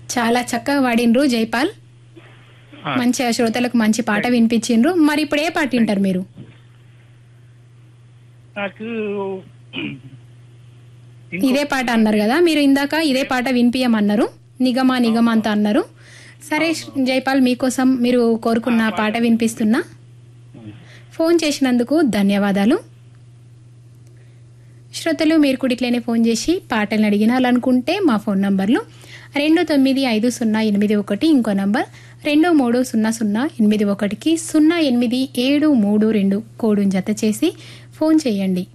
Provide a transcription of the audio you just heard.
చాలా చక్కగా పాడిండ్రు జైపాల్ ఆ, మంచిగా శ్రోతలకు మంచి పాట వినిపించిండ్రు మరి ఇప్పుడు ఏ పాట వింటారు మీరు నాకు ఇదే పాట అన్నారు కదా మీరు ఇందాక ఇదే పాట వినిపించమన్నారు నిగమా నిగమ అంత అన్నారు సరే జైపాల్ మీకోసం మీరు కోరుకున్న పాట వినిపిస్తున్నా ఫోన్ చేసినందుకు ధన్యవాదాలు శ్రోతలు మీరు కూడా ఇట్లనే ఫోన్ చేసి పాటలను అడిగినాలనుకుంటే మా ఫోన్ నంబర్లు రెండు తొమ్మిది ఐదు సున్నా ఎనిమిది ఒకటి ఇంకో నంబర్ రెండు మూడు సున్నా సున్నా ఎనిమిది ఒకటికి సున్నా ఎనిమిది ఏడు మూడు రెండు కోడుని జత చేసి ఫోన్ చేయండి